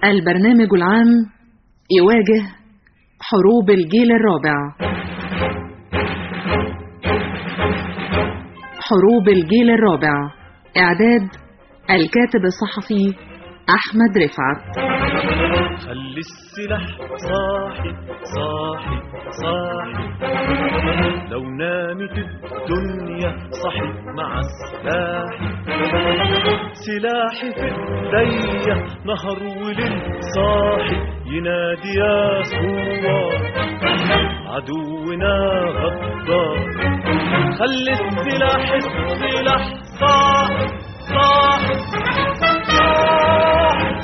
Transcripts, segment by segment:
البرنامج العام يواجه حروب الجيل الرابع حروب الجيل الرابع إعداد الكاتب الصحفي أحمد رفعت خلي السلاح صاحي صاحي صاحي لو نامت الدنيا صحي مع سلاحي سلاحي في ايديا نهر وليل صاحي ينادي يا ثوار عدونا غدار خلي السلاح السلاح صاحي صاحي صاحي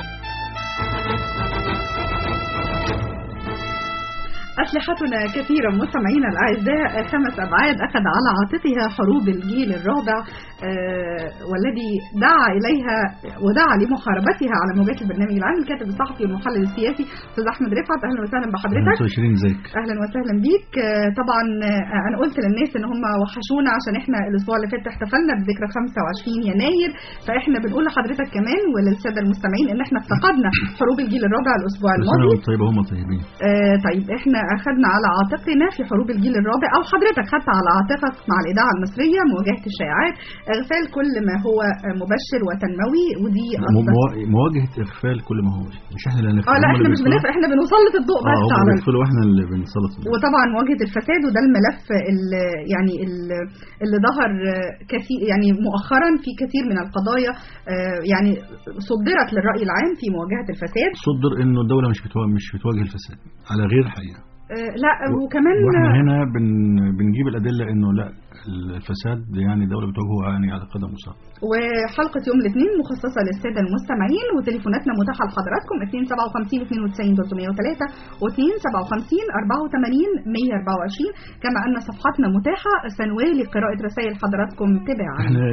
أسلحتنا كثيرة مستمعينا الأعزاء خمس أبعاد أخذ على عاتقها حروب الجيل الرابع آه، والذي دعا إليها ودعا لمحاربتها على موجات البرنامج العام الكاتب الصحفي والمحلل السياسي أستاذ أحمد رفعت أهلا وسهلا بحضرتك شيرين ازيك اهلا وسهلا بيك آه، طبعا آه، انا قلت للناس ان هم وحشونا عشان احنا الاسبوع اللي فات احتفلنا بذكرى 25 يناير فاحنا بنقول لحضرتك كمان وللساده المستمعين ان احنا افتقدنا حروب الجيل الرابع الاسبوع بس انا الماضي وانت طيبه هم طيبين آه طيب احنا اخذنا على عاتقنا في حروب الجيل الرابع او حضرتك خدت على عاتقك مع الاذاعه المصريه مواجهه الشائعات اغفال كل ما هو آه، مبشر وتنموي ودي م- أصبحت- موا- مواجهه اغفال كل ما هو مش احنا اللي هنغفل اه لا هم احنا اللي مش بيغفلوا. بنفرق احنا بنسلط الضوء اه بس هم على بيغفلوا واحنا اللي بنسلط الضوء. وطبعا مواجهه الفساد وده الملف اللي يعني ال- اللي ظهر كثير يعني مؤخرا في كثير من القضايا آه، يعني صدرت للراي العام في مواجهه الفساد صدر انه الدوله مش بتواجه مش بتواجه الفساد على غير الحقيقه آه، لا وكمان واحنا هنا بن بنجيب الادله انه لا الفساد يعني الدوله بتواجهه يعني على قدم وساق وحلقة يوم الاثنين مخصصة للسادة المستمعين وتليفوناتنا متاحة لحضراتكم 257 92 303 و 257 84 124 كما أن صفحتنا متاحة سنوالي قراءة رسائل حضراتكم تباعا احنا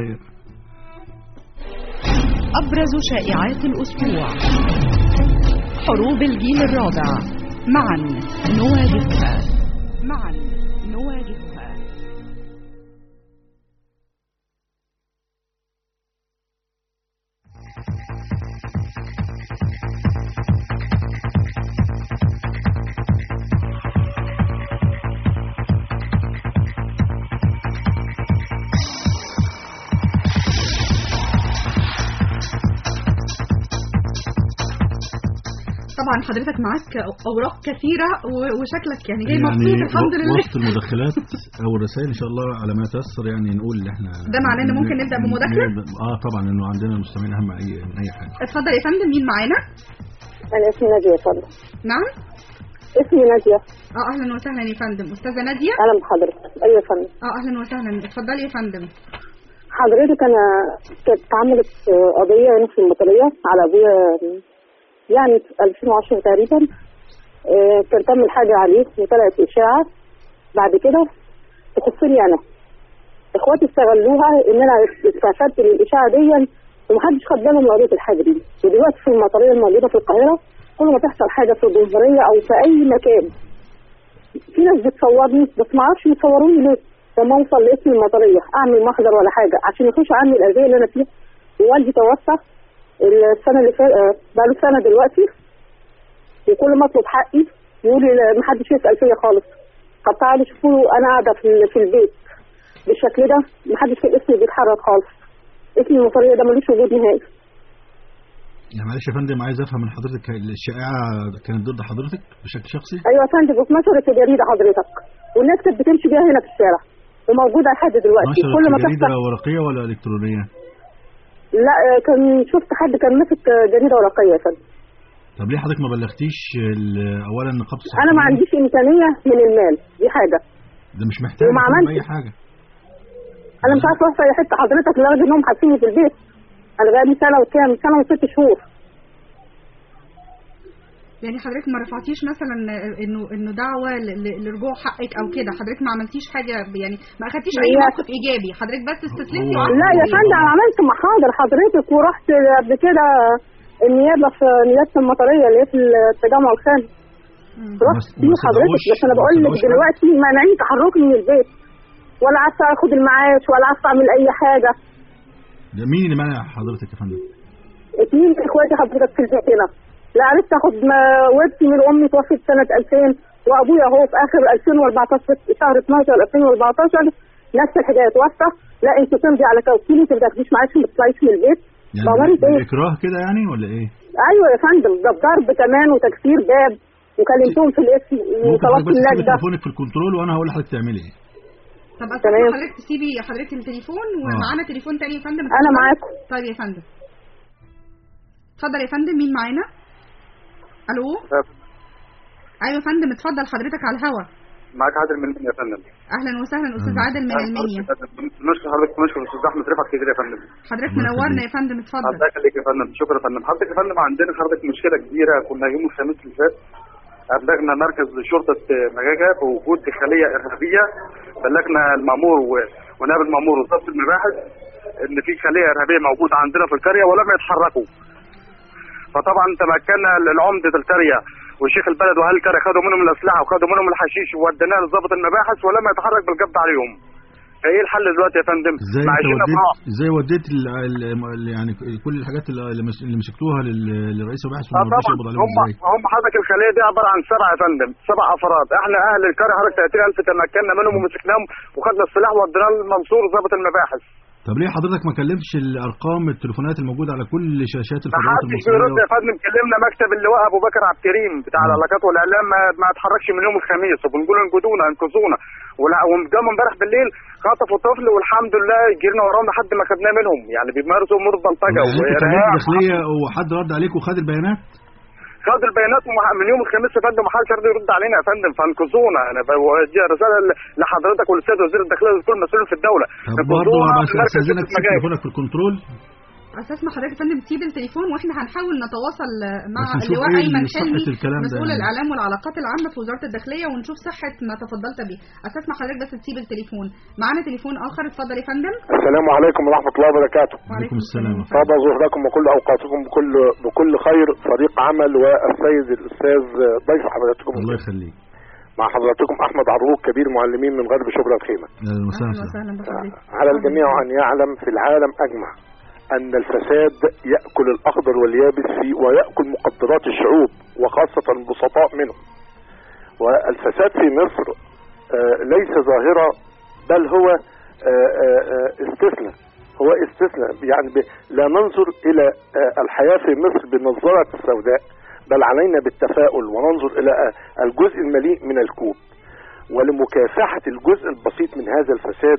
أبرز شائعات الأسبوع حروب الجيل الرابع معا نواجهها معا نواجهها طبعا حضرتك معاك أوراق كثيرة و- وشكلك يعني جاي يعني مبسوط الحمد و- لله وسط المداخلات او الرسائل ان شاء الله على ما يتيسر يعني نقول اللي احنا ده معناه إن ممكن نبدأ بمداخلة؟ نبدأ- اه طبعا انه عندنا المستمعين اهم اي من اي حاجه اتفضل يا فندم مين معانا؟ أنا اسمي نادية يا فندم نعم؟ اسمي نادية اه اهلا وسهلا يا فندم استاذة نادية أهلا بحضرتك أيوة يا فندم اه اهلا وسهلا اتفضلي يا فندم حضرتك أنا كانت اتعملت قضية هنا في المطرية على أبويا يعني في 2010 تقريبا آه، كان تم الحاجة عليه وطلعت إشاعة بعد كده تخصني أنا إخواتي استغلوها إن أنا استفدت من الإشاعة دي ومحدش خد باله من قضية الحاجة دي ودلوقتي في المطرية الموجودة في القاهرة كل ما تحصل حاجة في الجمهورية أو في أي مكان في ناس بتصورني بس ما اعرفش يصوروني ليه لما اوصل لاسم المطريه اعمل محضر ولا حاجه عشان يخش عني الاذيه اللي انا فيها ووالدي توفى السنه اللي فاتت بقى له سنه دلوقتي وكل ما اطلب حقي يقول لي لا، محدش يسال فيا خالص طب تعالوا شوفوا انا قاعده في ال- في البيت بالشكل ده محدش في اسمي بيتحرك خالص اسم المطريه ده ملوش وجود نهائي يعني معلش يا فندم عايز افهم من حضرتك الشائعه كانت ضد حضرتك بشكل شخصي ايوه يا فندم واتنشرت في جريده حضرتك والناس كانت بتمشي بيها هنا في الشارع وموجوده لحد دلوقتي نشرت كل ما في جريده تحصل ورقيه ولا الكترونيه لا آه، كان شفت حد كان ماسك آه، جريده ورقيه يا فندم طب ليه حضرتك ما بلغتيش ال- اولا نقابه انا ما الصحفيين؟ عنديش امكانيه من المال دي حاجه ده مش محتاج وما يكون عملتش. اي حاجه انا مش عارفه اروح في اي حته حضرتك لدرجه انهم حابسيني في البيت انا بقالي سنه وكام سنه وست شهور يعني حضرتك ما رفعتيش مثلا انه انه دعوه ل- ل- لرجوع حقك او كده حضرتك ما عملتيش حاجه يعني ما اخدتيش اي هي- موقف ايجابي حضرتك بس استسلمتي هو- وقعدتي لا يا تقولي. فندم انا عملت محاضر حضرتك ورحت قبل كده النيابه في نيابه المطريه اللي هي في التجمع الخامس مم. رحت بس- فيه بس حضرتك سبقوش- بس انا ما بقول لك سبقوش حد. دلوقتي مانعين تحركني من البيت ولا عارفه اخد المعاش ولا عارفه اعمل اي حاجه ده مين اللي منع حضرتك يا فندم؟ اتنين من اخواتي حضرتك في البيت هنا لا عرفت اخد ما- والدتي من امي توفت سنه 2000 وابويا اهو في اخر 2014 في شهر 12 2014 نفس الحكايه توفى لا انت تمضي على توكيل انت ما تاخديش معاش ما تطلعيش من البيت يعني ضمانة ايه؟ بالاكراه كده يعني ولا ايه؟ ايوه يا فندم ده ضرب كمان وتكسير باب وكلمتهم في الاسم ممكن حضرتك وطلبت بس تسيبي اللجنه تليفونك في الكنترول وانا هقول لحضرتك تعملي ايه طب تمام. استاذ حضرتك تسيبي حضرتك التليفون ومعانا تليفون تاني يا فندم انا معاكم طيب يا فندم اتفضل يا فندم مين معانا الو ايوه يا فندم اتفضل حضرتك على الهوا معاك عادل من المنيا يا فندم اهلا وسهلا استاذ أهلا. عادل من المنيا نشكر حضرتك ونشكر الاستاذ احمد رفعت كتير يا فندم حضرتك الله منورنا يخليك. يا فندم اتفضل الله يخليك يا فندم شكرا يا فندم حضرتك يا فندم عندنا حضرتك مشكله كبيره كنا يوم الخميس اللي فات أبلغنا مركز شرطة مجاجة بوجود خلية إرهابية بلغنا المأمور و- ونائب المأمور وضبط المباحث إن في خلية إرهابية موجودة عندنا في القرية ولم يتحركوا. فطبعا تمكنا العمدة القرية وشيخ البلد واهل القرية خدوا منهم الأسلحة وخدوا منهم الحشيش ووديناه لضابط المباحث ولم يتحرك بالقبض عليهم. فإيه الحل دلوقتي يا فندم؟ ازاي انت معيشنا في وديت رعب. ازاي وديت ال... ال... ال- يعني كل الحاجات اللي اللي مس- اللي مسكتوها لل... لرئيس البحث اه وما رضيش طبعا يقبض عليهم هم ازاي؟ هم حضرتك الخليه دي عباره عن سبعه يا فندم سبع افراد احنا اهل القريه حضرتك 30000 تمكنا منهم ومسكناهم وخدنا السلاح ووديناه لمنصور ضابط المباحث طب ليه حضرتك ما كلمتش الارقام التليفونات الموجوده على كل شاشات ما الفضائيات حدش بيرد المصريه يا فندم كلمنا مكتب اللواء ابو بكر عبد الكريم بتاع مم. العلاقات والاعلام ما, ما اتحركش من يوم الخميس وبنقول انقذونا انقذونا ولا- وقام امبارح بالليل خطفوا طفل والحمد لله جرنا وراهم لحد ما خدناه منهم يعني بيمارسوا امور بلطجه يعني انت كلمت وإرهاب. الداخليه وحد رد عليك وخد البيانات؟ خد البيانات ومع- من يوم الخميس يا فندم محدش راضي يرد علينا يا فندم فانقذونا انا بوجه رساله ل- لحضرتك وللسيد وزير الداخليه ولكل مسؤول في الدوله طب برضه انقذونا انا في مركز استاذنك تسيب المجاز. تليفونك في الكنترول اساس ما حضرتك يا فندم تسيب التليفون واحنا هنحاول نتواصل مع بس نشوف اللواء ايه ايمن صحة حلمي الكلام ده مسؤول يعني. الاعلام والعلاقات العامه في وزاره الداخليه ونشوف صحه ما تفضلت به اساس ما حضرتك بس تسيب التليفون معانا تليفون اخر اتفضل يا فندم السلام عليكم ورحمه الله وبركاته وعليكم السلام طاب ظهركم وكل اوقاتكم بكل بكل خير فريق عمل والسيد الاستاذ ضيف حضراتكم الله يخليك مع حضراتكم احمد عروق كبير معلمين من غرب شبرا الخيمه اهلا اهلا وسهلا وسهلا بحضرتك على الجميع ان يعلم في العالم اجمع ان الفساد ياكل الاخضر واليابس في وياكل مقدرات الشعوب وخاصه البسطاء منهم والفساد في مصر آه، ليس ظاهره بل هو آه، آه، آه، استثناء هو استثناء يعني ب- لا ننظر الى آه، الحياه في مصر بالنظاره السوداء بل علينا بالتفاؤل وننظر الى آه، الجزء المليء من الكوب ولمكافحه الجزء البسيط من هذا الفساد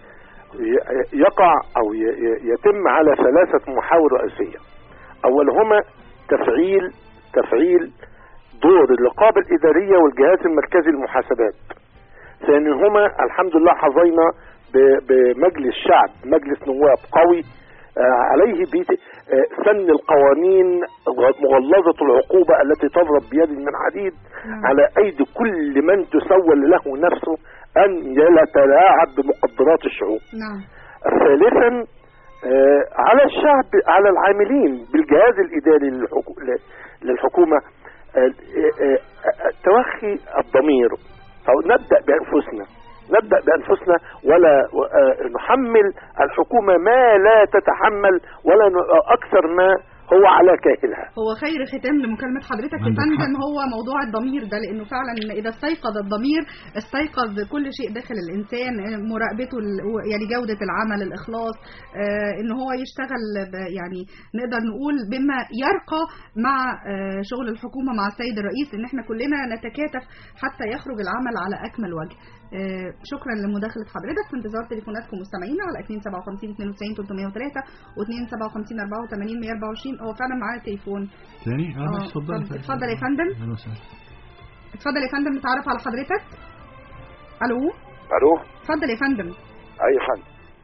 ي- يقع او ي- ي- يتم على ثلاثه محاور رئيسيه اولهما تفعيل تفعيل دور الرقابه الاداريه والجهاز المركزي للمحاسبات ثانيهما الحمد لله حظينا ب- بمجلس شعب مجلس نواب قوي آه، عليه بيت آه، سن القوانين غ- مغلظة العقوبة التي تضرب بيد من حديد نعم. على أيدي كل من تسول له نفسه أن يتلاعب بمقدرات الشعوب نعم ثالثا آه، على الشعب على العاملين بالجهاز الاداري للحكو- ل- للحكومه آه، آه، آه، توخي الضمير او نبدا بانفسنا نبدا بانفسنا ولا آه، نحمل الحكومه ما لا تتحمل ولا ن- اكثر ما هو على كاهلها هو خير ختام لمكالمة حضرتك يا عندك فندم حق. هو موضوع الضمير ده لأنه فعلا إذا استيقظ الضمير استيقظ كل شيء داخل الإنسان مراقبته ال- يعني جودة العمل الإخلاص آه، إن هو يشتغل ب- يعني نقدر نقول بما يرقى مع آه، شغل الحكومة مع السيد الرئيس إن إحنا كلنا نتكاتف حتى يخرج العمل على أكمل وجه آه، شكرا لمداخلة حضرتك في انتظار تليفوناتكم مستمعينا على 257 92 303 و 257 84 124 هو فعلا معانا تليفون تاني اه آه، ماشي اتفضل اتفضل- اتفضل يا فندم. اهلا وسهلا اتفضل يا فندم نتعرف على حضرتك الو الو اتفضل يا فندم اي فندم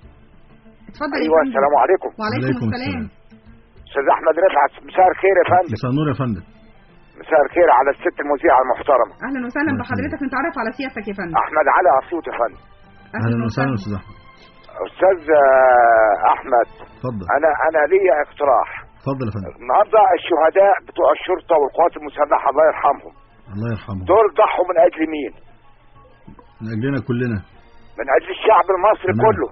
اتفضل يا فندم عليكم وعليكم عليكم السلام استاذ احمد رفعت مساء الخير يا فندم مساء النور يا فندم مساء الخير على الست المذيعه المحترمه اهلا وسهلا الله بحضرتك نتعرف على سيادتك يا فندم احمد علي اسيوط يا فندم اهلا وسهلا استاذ احمد استاذ آه، احمد اتفضل انا انا ليا اقتراح اتفضل يا فندم النهارده الشهداء بتوع الشرطه والقوات المسلحه الله يرحمهم الله يرحمه دول ضحوا من اجل مين؟ من اجلنا كلنا من اجل الشعب المصري تمام. كله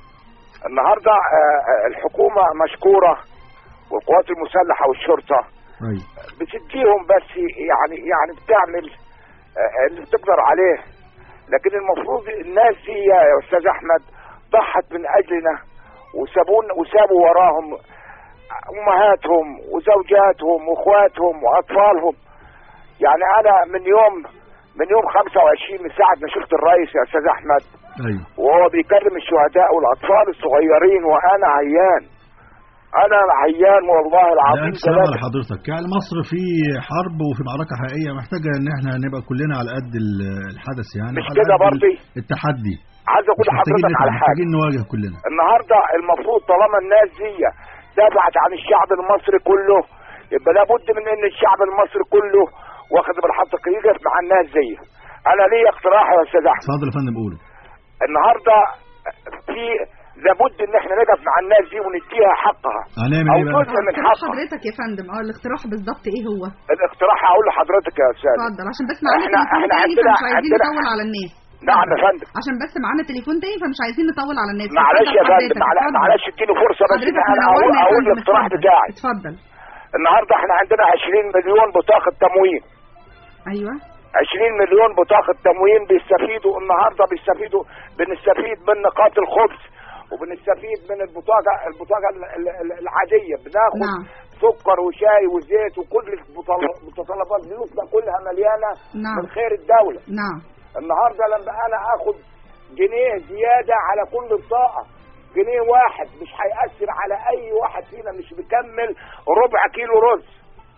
النهارده آه، آه، الحكومه مشكوره والقوات المسلحه والشرطه ايوه بتديهم بس يعني يعني بتعمل آه، اللي بتقدر عليه لكن المفروض الناس دي يا استاذ احمد ضحت من اجلنا وسابون وسابوا وراهم امهاتهم وزوجاتهم واخواتهم واطفالهم يعني انا من يوم من يوم 25 من ساعه ما شفت الرئيس يا استاذ احمد ايوه وهو بيكلم الشهداء والاطفال الصغيرين وانا عيان انا عيان والله لا العظيم الف سلام على ثلاثة. حضرتك يعني مصر في حرب وفي معركه حقيقيه محتاجه ان احنا نبقى كلنا على قد ال- الحدث يعني مش وعلى كده قد برضه؟ التحدي عايز اقول مش محتاجين لحضرتك نتعب، على حاجه محتاجين نواجه كلنا النهارده المفروض طالما الناس دي دافعت عن الشعب المصري كله يبقى لابد من ان الشعب المصري كله واخد بالحضرتك يقف مع الناس دي انا ليا اقتراح يا استاذ احمد اتفضل يا فندم قول النهارده في لابد ان احنا نقف مع الناس دي ونديها حقها هنعمل او ايه بقى جزء من اقتراح حقها حضرتك يا فندم اه الاقتراح بالظبط ايه هو الاقتراح هقول لحضرتك يا استاذ اتفضل عشان بس معانا احنا- تليفون احنا تاني عندنا- فمش عايزين عندنا- نطول على الناس نعم يا فندم عشان بس معانا تليفون تاني فمش عايزين نطول على الناس معلش اتفضل يا فندم حضرتك، معل- اتفضل. معلش اديني فرصه بس ان حضرتك انا اقول منورنا يا اقول فندم، الاقتراح اتفضل. بتاعي اتفضل النهارده احنا عندنا 20 مليون بطاقه تموين ايوه 20 مليون بطاقة تموين بيستفيدوا النهارده بيستفيدوا بنستفيد من نقاط الخبز وبنستفيد من البطاقة البطاقة ال- ال- ال- العادية بناخد نعم. سكر وشاي وزيت وكل المتطل- متطلبات بيوتنا كلها مليانة نعم. من خير الدولة نعم النهارده لما انا اخد جنيه زيادة على كل بطاقة جنيه واحد مش هيأثر على اي واحد فينا مش بيكمل ربع كيلو رز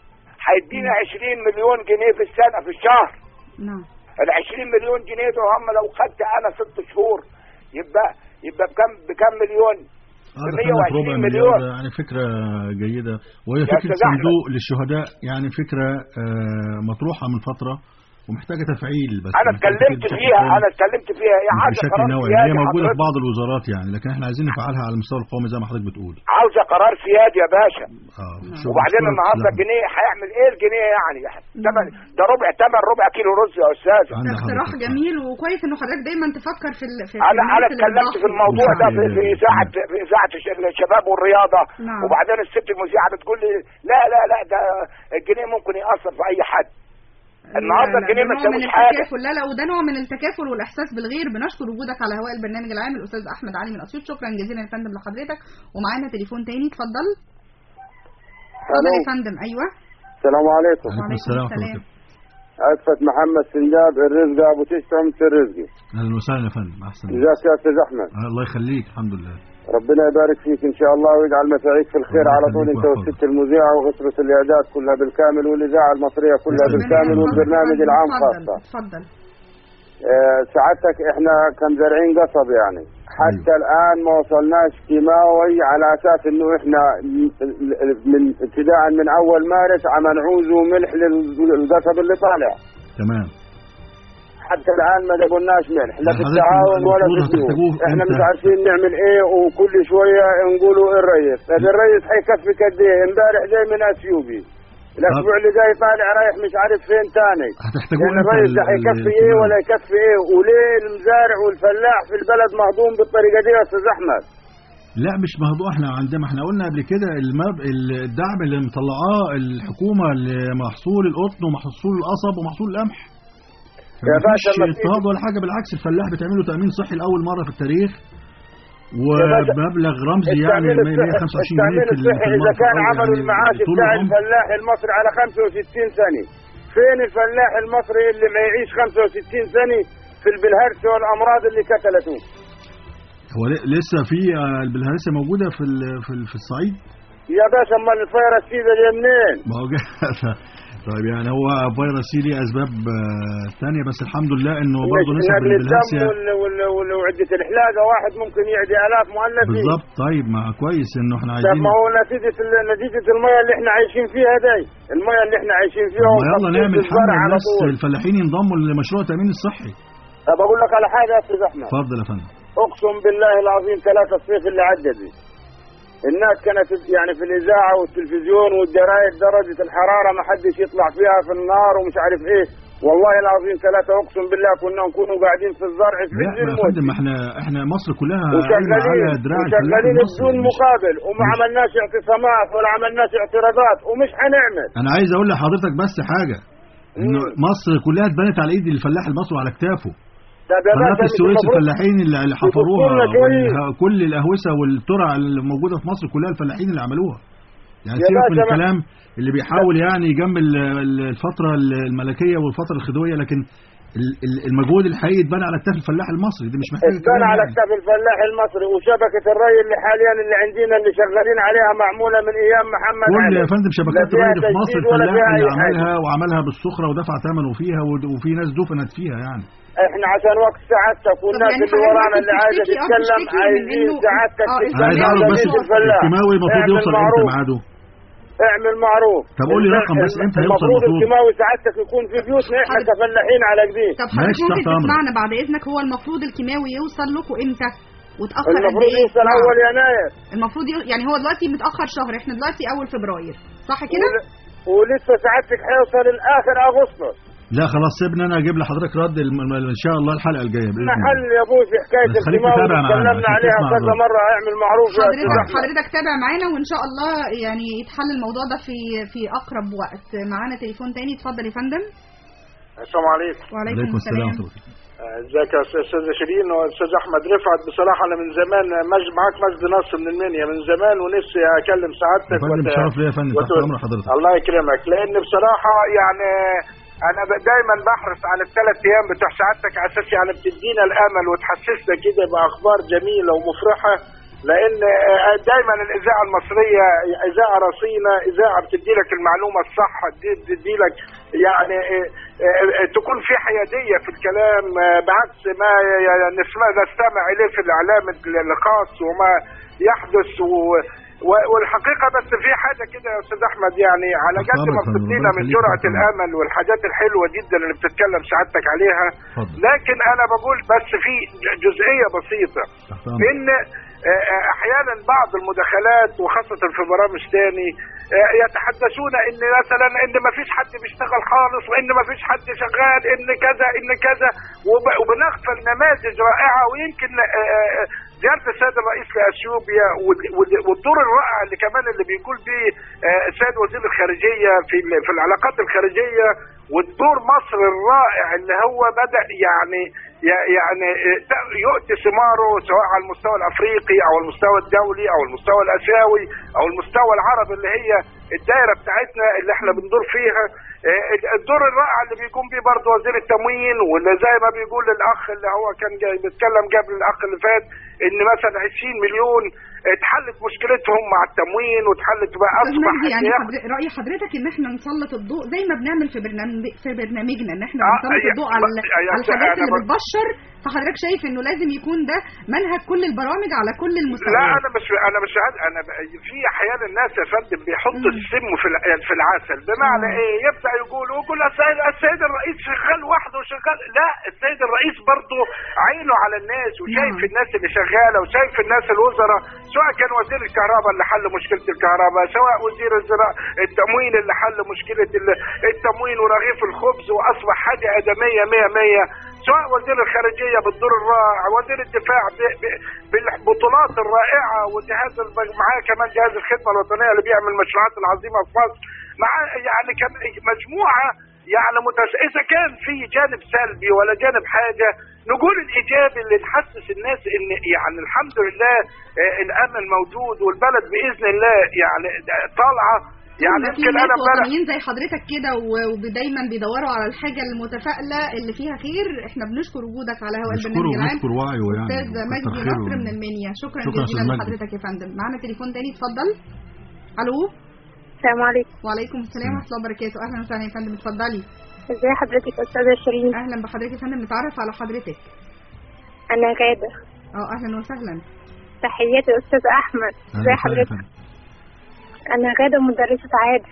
هيدينا 20 مليون جنيه في السنة في الشهر نعم ال 20 مليون جنيه دول هم لو خدت انا ست شهور يبقى يبقى بكم بكم مليون؟ هذا ب كان 120 ربع مليون. مليار يعني فكرة جيدة وهي يا فكرة أستاذ أحمد. صندوق للشهداء يعني فكرة آه، مطروحة من فترة ومحتاجة تفعيل بس انا محتاجة اتكلمت بشكل فيها كامل انا اتكلمت فيها هي عايزه بشكل قرار نوعي سيادي هي موجودة في حضرتك. بعض الوزارات يعني لكن احنا عايزين نفعلها على المستوى القومي زي ما حضرتك بتقول عاوزه قرار سيادي يا باشا اه شكراً. وبعدين شكراً. النهارده لا. الجنيه هيعمل ايه الجنيه يعني تمن ده ربع تمن ربع كيلو رز يا استاذ عند ده اقتراح حضرتك. جميل وكويس انه حضرتك دايما تفكر في ال... في انا انا الناس اللي اتكلمت في بتضحي. الموضوع ده في, في نعم. اذاعه في اذاعه الش- الشباب والرياضه نعم. وبعدين الست المذيعه بتقول لي لا لا لا ده الجنيه ممكن ياثر في اي حد النهارده لا، لا، الجنيه ده ما نوع تساويش من حاجه التكافل لا لا وده نوع من التكافل والاحساس بالغير بنشكر وجودك على هواء البرنامج العام الاستاذ احمد علي من اسيوط شكرا جزيلا يا فندم لحضرتك ومعانا تليفون تاني اتفضل اتفضل يا فندم ايوه السلام عليكم عليكم السلام ورحمة الله أسفت محمد سنجاب الرزق أبو تشتم الرزقي اهلا وسهلا يا فندم احسن جزاك يا أستاذ أحمد آه، الله يخليك الحمد لله ربنا يبارك فيك إن شاء الله ويجعل مساعيك في الخير الله على طول يخليك أنت ويحفظك. والست المذيعة وغسرة الإعداد كلها بالكامل والإذاعة المصرية كلها ربنا بالكامل يحفظك. والبرنامج العام اتفضل، خاصة اتفضل آه، سعادتك إحنا كم زارعين قصب يعني حتى الآن ما وصلناش كيماوي على أساس إنه إحنا من ابتداء من أول مارس عم نعوز ملح للقصب اللي طالع تمام حتى الان ما جابولناش ملح لا في حضرتك التعاون ولا في المفروض هتحتاجوه الفلوس احنا إمتى؟ مش عارفين نعمل ايه وكل شويه نقولوا إيه الرئيس طيب الرئيس حيكفي قد ايه امبارح جاي من اثيوبي الاسبوع اللي جاي طالع رايح مش عارف فين تاني هتحتاجوه لان امتى الرئيس ده ال- حيكفي ال- ايه ولا يكفي ايه وليه المزارع والفلاح في البلد مهضوم بالطريقه دي يا استاذ احمد لا مش موضوع احنا عندنا احنا قلنا قبل كده المب... الدعم اللي مطلعاه الحكومه لمحصول القطن ومحصول القصب ومحصول القمح يا مفيش باشا ما في- اضطهاد ولا حاجه بالعكس الفلاح بتعمله تامين صحي لاول مره في التاريخ باشا، ومبلغ رمزي يعني التأمين الصحي 125 جنيه التأمين في ال- الصحي في إذا المرة كان الأول عملوا يعني المعاش طول بتاع العمر. الفلاح المصري على 65 سنة فين الفلاح المصري اللي ما يعيش 65 سنة في البلهرس والأمراض اللي قتلته هو ل- لسه في آه، البلهارسيا موجوده في ال- في ال- في الصعيد يا باشا امال الفيروس سيدا دي منين؟ ما هو جا- طيب يعني هو فيروس سي ليه اسباب آه، تانية بس الحمد لله انه برضه مش نسب نقل الدم البلهارسيا وال- وال- وال- وعدة الحلاقة واحد ممكن يعدي آلاف مؤلفين بالظبط طيب ما كويس انه احنا طب عايزين ما هو نتيجة ال- نتيجة المية اللي احنا عايشين فيها دي المية اللي احنا عايشين فيها طب ما يلا وتخصيص نعمل الزرع حمله على الناس طول الفلاحين ينضموا لمشروع التامين الصحي طب اقول لك على حاجة يا استاذ احمد اتفضل يا فندم اقسم بالله العظيم ثلاثة الصيف اللي عدى دي الناس كانت يعني في الاذاعه والتلفزيون والجرايد درجه الحراره ما حدش يطلع فيها في النار ومش عارف ايه والله العظيم ثلاثة أقسم بالله كنا نكونوا قاعدين في الزرع في لا عز يا الموت فندم ما احنا احنا مصر كلها قايمة وشغالين على دراع الفلاح وشغالين المصري بدون مش- مقابل وما مش- عملناش اعتصامات ولا عملناش اعتراضات ومش حنعمل انا عايز اقول لحضرتك بس حاجه انه مم. مصر كلها اتبنت على ايد الفلاح المصري وعلى كتافه طب يا قناه باشا مش السويس المفروض- الفلاحين اللي اللي حفروها يبصوا لنا شوية. والها- كل الاهوسه والترع اللي موجوده في مصر كلها الفلاحين اللي عملوها يعني يا سيبك من باشا ما- الكلام اللي بيحاول يعني يجمل ال- الفتره الملكيه والفتره الخديويه لكن ال- ال- المجهود الحقيقي اتبنى على كتاف الفلاح المصري دي مش محتاج اتبنى على كتاب الفلاح المصري وشبكة الري اللي حاليا اللي عندنا اللي شغالين عليها معمولة من أيام محمد كل علي يا فندم لا شبكات فيها الري في مصر تجديد ولا الفلاح فيها اللي أي حاجة. عملها وعملها بالسخره ودفع ثمنه فيها ود- وفي ناس دفنت فيها يعني احنا عشان وقت سعادتك والناس يعني اللي حضرتك ورانا اللي عايزة بتشتكي- اه تتكلم بتشتكي من عايزين إنه- سعادتك اه تتكلم انا عايز الفلاح اعرف على بس جديد الفلاح. الكيماوي المفروض اعمل يوصل امتى معروف. ميعاده اعمل معروف طب قول لي الم- رقم بس الم- امتى هيوصل المفروض المفروض؟ الكيماوي سعادتك يكون في بيوتنا احنا حضرتك- كفلاحين على جديد طب ماشي، حضرتك ممكن تحت أمرك. تسمعنا بعد اذنك هو المفروض الكيماوي يوصل لكم امتى وتاخر قد المفروض ايه يوصل نعم. اول يناير المفروض يو... يعني هو دلوقتي متاخر شهر احنا دلوقتي اول فبراير صح كده ول- ولسه سعادتك هيوصل لاخر اغسطس لا خلاص سيبني انا اجيب لحضرتك رد الم- الم- ان شاء الله الحلقه الجايه باذن محل الله يا ابوي في حكايه بس خليك الكيماوي تتابع معانا تكلمنا عشان عليها تسمع كذا الرد. مره اعمل معروف يا حضرتك أستاذ أحمد. حضرتك تابع معانا وان شاء الله يعني يتحل الموضوع ده في في اقرب وقت معانا تليفون تاني اتفضل يا فندم السلام عليكم وعليكم عليكم السلام السلام ورحمه الله ازيك يا أستاذ- استاذه شيرين واستاذ احمد رفعت بصراحه انا من زمان مج معاك مجد نصر من المنيا من زمان ونفسي اكلم يا سعادتك فندم وت- شرف ليا يا فندم تحت وت- امر حضرتك الله يكرمك لان بصراحه يعني انا ب- دايما بحرص على الثلاث ايام بتوع سعادتك على اساس يعني بتدينا الامل وتحسسنا كده باخبار جميله ومفرحه لان آه، دايما الاذاعه المصريه اذاعه رصينه اذاعه بتدي لك المعلومه الصح تدي- تدي لك يعني آه، آه، تكون في حياديه في الكلام آه، بعكس ما ي- ي- نسمع نستمع اليه في الاعلام الخاص وما يحدث و و- والحقيقه بس في حاجه كده يا استاذ احمد يعني على تحت قد ما أمرك يا فندم، بتدينا ربنا من يخليك جرعه تحت أمرك. الامل والحاجات الحلوه جدا اللي بتتكلم سعادتك عليها اتفضل لكن انا بقول بس في ج- جزئيه بسيطه تحت امرك ان آه، آه، احيانا بعض المداخلات وخاصه في برامج تاني آه، يتحدثون ان مثلا ان ما فيش حد بيشتغل خالص وان ما فيش حد شغال ان كذا ان كذا وب- وبنغفل نماذج رائعه ويمكن آه، آه، زياره السيد الرئيس لاثيوبيا وال- وال- والدور الرائع اللي كمان اللي بيقول به آه، السيد وزير الخارجيه في ال- في العلاقات الخارجيه والدور مصر الرائع اللي هو بدا يعني ي- يعني آه، يؤتي ثماره سواء على المستوى الافريقي او المستوى الدولي او المستوى الاسيوي او المستوى العربي اللي هي الدائره بتاعتنا اللي احنا بندور فيها آه، الدور الرائع اللي بيقوم بيه برضه وزير التموين واللي زي ما بيقول الاخ اللي هو كان جاي بيتكلم قبل الاخ اللي فات ان مثلا 20 مليون اتحلت مشكلتهم مع التموين واتحلت بقى استاذ اصبح مجدي يعني ياخد- حضر- راي حضرتك ان احنا نسلط الضوء زي ما بنعمل في برنامج في برنامجنا ان احنا آه، بنسلط يا- الضوء على يا- يا- على الحاجات أنا اللي بر- بتبشر فحضرتك شايف انه لازم يكون ده منهج كل البرامج على كل لا المستويات انا مش انا مش عاد انا ب- في احيانا الناس يا فندم بيحطوا مم. السم في الع- في العسل بمعنى مم. ايه يبدا يقول يقول السيد السيد الرئيس شغال وحده شغال لا السيد الرئيس برضه عينه على الناس وشايف نعم. الناس اللي شغاله وشايف الناس الوزراء سواء كان وزير الكهرباء اللي حل مشكله الكهرباء سواء وزير الزراعه التموين اللي حل مشكله ال- التموين ورغيف الخبز واصبح حاجه ادميه 100 100 سواء وزير الخارجيه بالدور الرائع وزير الدفاع ب- ب- بالبطولات الرائعه وجهاز الب- معاه كمان جهاز الخدمه الوطنيه اللي بيعمل المشروعات العظيمه في مصر معاه يعني كم مجموعه يعني متس... اذا كان في جانب سلبي ولا جانب حاجه نقول الايجابي اللي نحسس الناس ان يعني الحمد لله آه، الامل موجود والبلد باذن الله يعني طالعه يعني طول ما في يمكن ناس انا امبارح وطنيين زي حضرتك كده و- ودايما بيدوروا على الحاجه المتفائله اللي فيها خير احنا بنشكر وجودك على هواء نشكره البرنامج العام ونشكر وعيه يعني استاذ وكتر مجدي خيره. نصر من المنيا شكرا, شكرا جزيلا أستاذ مجدي. لحضرتك يا فندم معانا تليفون تاني اتفضل الو السلام عليكم وعليكم السلام ورحمه الله وبركاته اهلا وسهلا يا فندم اتفضلي ازي حضرتك يا استاذه شيرين اهلا بحضرتك يا فندم نتعرف على حضرتك انا غاده اه اهلا وسهلا تحياتي يا استاذ احمد أهلا ازي وسهلا يا حضرتك فندم. انا غاده مدرسه عادل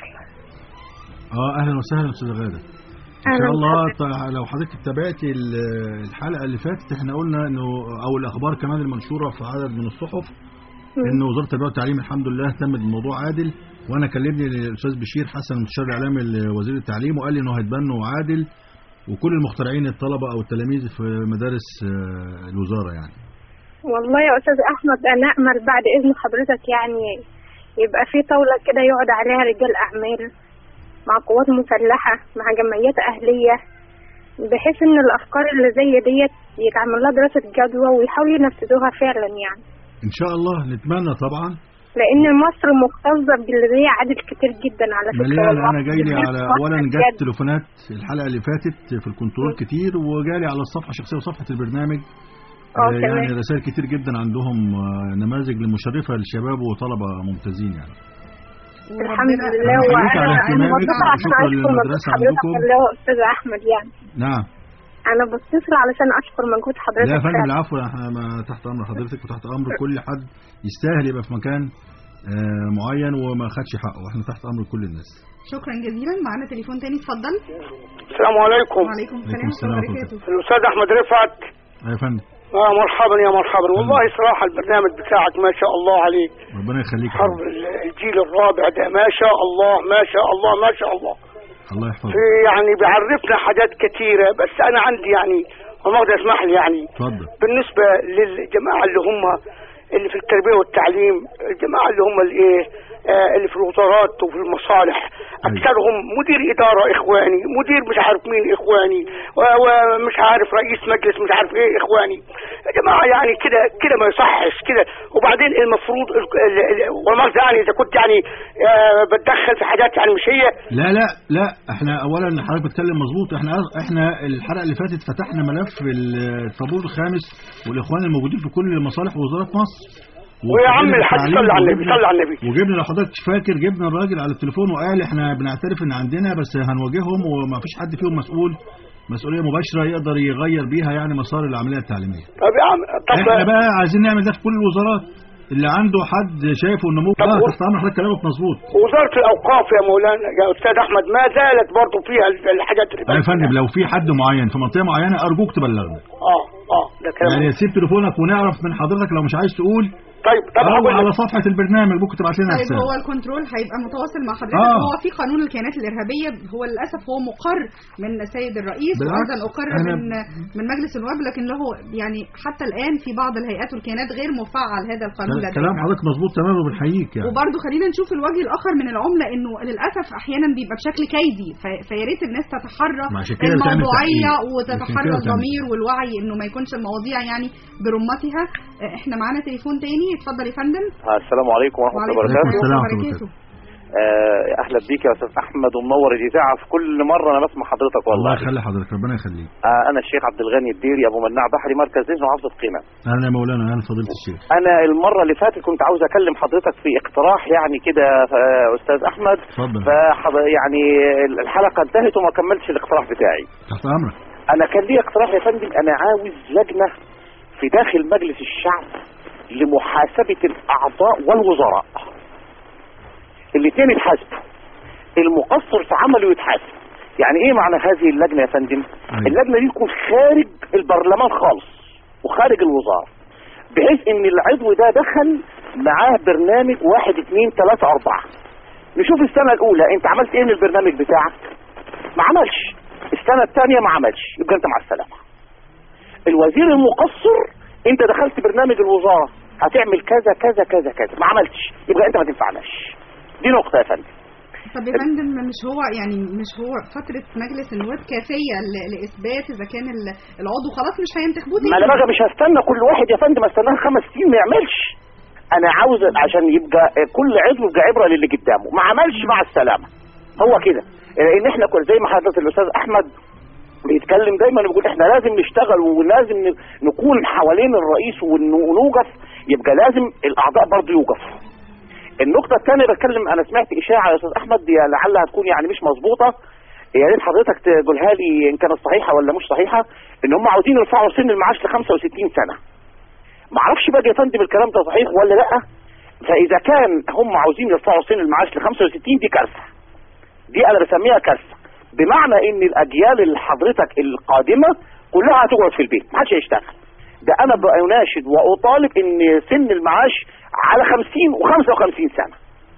اه اهلا وسهلا استاذ غاده ان أهلا شاء الله بحضرتك. ط- لو حضرتك تابعتي ال- الحلقه اللي فاتت احنا قلنا انه او الاخبار كمان المنشوره في عدد من الصحف ان وزاره التربيه والتعليم الحمد لله اهتمت بالموضوع عادل وانا كلمني الاستاذ بشير حسن المستشار الاعلامي لوزير التعليم وقال لي انه هيتبنوا عادل وكل المخترعين الطلبه او التلاميذ في مدارس آه، الوزاره يعني والله يا استاذ احمد انا امل بعد اذن حضرتك يعني يبقى في طاوله كده يقعد عليها رجال اعمال مع قوات مسلحه مع جمعيات اهليه بحيث ان الافكار اللي زي ديت يتعمل لها دراسه جدوى ويحاولوا ينفذوها فعلا يعني ان شاء الله نتمنى طبعا لان مصر مكتظه بالغذاء عادل كتير جدا على فكره مليان والله. انا جاي لي على مصر اولا بجد. جت تليفونات الحلقه اللي فاتت في الكنترول كتير وجالي على الصفحه الشخصيه وصفحه البرنامج اه آه، تمام. يعني رسائل كتير جدا عندهم آه، نماذج لمشرفه للشباب وطلبه ممتازين يعني الحمد لله أنا وانا بحييك على انا اهتمامك بتصل عشان وشكرا اشكر مجهود للمدرسة حضرتك عندكم. اللي هو استاذ احمد يعني نعم انا بتصل علشان اشكر مجهود حضرتك لا يا فندم فعلا. العفو احنا ما تحت امر حضرتك وتحت امر كل حد يستاهل يبقى في مكان آه، معين وما خدش حقه احنا تحت امر كل الناس شكرا جزيلا معانا تليفون تاني اتفضل السلام عليكم وعليكم عليكم السلام السلام ورحمه الله ورحمة وبركاته الاستاذ احمد رفعت آه، يا فندم اه مرحبا يا مرحبا والله صراحه البرنامج بتاعك ما شاء الله عليه ربنا يخليك يا حرب فندم. ال- الجيل الرابع ده ما شاء الله ما شاء الله ما شاء الله الله يحفظك في يعني بيعرفنا حاجات كثيره بس انا عندي يعني والله ده اسمح لي يعني اتفضل بالنسبه للجماعه اللي هم اللي في التربيه والتعليم الجماعه اللي هم الايه آه، اللي في الوزارات وفي المصالح اكثرهم مدير اداره اخواني مدير مش عارف مين اخواني و- ومش عارف رئيس مجلس مش عارف ايه اخواني يا جماعه يعني كده كده ما يصحش كده وبعدين المفروض ال- ال- ال- والمؤاخذه يعني اذا كنت يعني آه، بتدخل في حاجات يعني مش هي لا لا لا احنا اولا حضرتك بتتكلم مظبوط احنا احنا الحلقه اللي فاتت فتحنا ملف الطابور الخامس والاخوان الموجودين في كل مصالح وزارات مصر ويا عم وفضيلة الحاج التعليم صلى على النبي وجبنا- صلى على النبي وجبنا لو حضرتك فاكر جبنا الراجل على التليفون وقال احنا بنعترف ان عندنا بس هنواجههم وما فيش حد فيهم مسؤول مسؤوليه مباشره يقدر يغير بيها يعني مسار العمليه التعليميه طب يا عم طب احنا بقى عايزين نعمل ده في كل الوزارات اللي عنده حد شايفه انه ممكن طب اه و- تحت امر حضرتك كلامك مظبوط وزارة الأوقاف يا مولانا يا أستاذ أحمد ما زالت برضه فيها ال- الحاجات اللي يا فندم لو في حد معين في منطقه معينه ارجوك تبلغنا اه اه ده كلام يعني تسيب تليفونك ونعرف من حضرتك لو مش عايز تقول طيب طب او هقول على لك. صفحه البرنامج ممكن تبعت لنا طيب رساله هو الكنترول هيبقى متواصل مع حضرتك آه. هو في قانون الكيانات الارهابيه هو للاسف هو مقر من سيد الرئيس بالعكس، وايضا اقر أنا- من من مجلس النواب لكن له يعني حتى الان في بعض الهيئات والكيانات غير مفعل هذا القانون كلام- لدينا. كلام حضرتك مظبوط تماما وبنحييك يعني وبرضه خلينا نشوف الوجه الاخر من العمله انه للاسف احيانا بيبقى بشكل كيدي ف- فيا ريت الناس تتحرى ما عشان كده بتعمل الموضوعيه تحقيق. عشان وتتحرى كده بتعمل الضمير والوعي انه ما يكونش المواضيع يعني برمتها آه، احنا معانا تليفون تاني اتفضل يا فندم السلام عليكم ورحمة الله وعليكم وبركاته السلام ورحمه الله ورحمة الله وبركاته آه، أهلا بيك يا أستاذ أحمد ومنور الإذاعة في كل مرة أنا بسمع حضرتك الله والله يخلي حضرتك ربنا يخليك آه، أنا الشيخ عبد الغني الديري أبو مناع بحري مركز ذهن وحافظة قيمة اهلا يا مولانا اهلا فضيله الشيخ أنا المرة اللي فاتت كنت عاوز أكلم حضرتك في اقتراح يعني كده آه، أستاذ أحمد اتفضل فحض... يعني الحلقة انتهت وما كملتش الاقتراح بتاعي تحت امرك أنا كان لي اقتراح يا فندم أنا عاوز لجنة في داخل مجلس الشعب لمحاسبة الأعضاء والوزراء الاثنين يتحاسبوا المقصر في عمله يتحاسب يعني ايه معنى هذه اللجنة يا فندم أيوة. اللجنة دي تكون خارج البرلمان خالص وخارج الوزارة بحيث ان العضو ده دخل معاه برنامج واحد اتنين تلاتة اربعة نشوف السنة الاولى انت عملت ايه من البرنامج بتاعك ما عملش السنة الثانية ما عملش يبقى انت مع السلامة الوزير المقصر انت دخلت برنامج الوزارة هتعمل كذا كذا كذا كذا ما عملتش يبقى انت ما تنفعناش دي نقطة يا فندم طب يا فندم مش هو يعني مش هو فترة مجلس النواب كافية ل- لإثبات إذا كان ال- العضو خلاص مش هينتخبوه ما انا بقى مش هستنى كل واحد يا فندم استناه خمس سنين ما يعملش انا عاوز عشان يبقى كل عضو يبقى عبره للي قدامه ما عملش مع السلامه هو كده لان احنا كل زي ما حضرتك الاستاذ احمد بيتكلم دايما بيقول احنا لازم نشتغل ولازم ن- نكون حوالين الرئيس ون- ونوقف يبقى لازم الاعضاء برضه يوقفوا النقطة الثانية بتكلم أنا سمعت إشاعة يا أستاذ أحمد دي لعلها تكون يعني مش مظبوطة يا ريت حضرتك تقولها لي إن كانت صحيحة ولا مش صحيحة إن هم عاوزين يرفعوا سن المعاش ل 65 سنة. ما أعرفش بقى يا فندم الكلام ده صحيح ولا لأ فإذا كان هم عاوزين يرفعوا سن المعاش ل 65 دي كارثة. دي أنا بسميها كارثة. بمعنى إن الأجيال اللي حضرتك القادمة كلها هتقعد في البيت ما حدش هيشتغل. ده انا بناشد واطالب ان سن المعاش على 50 و55 سنه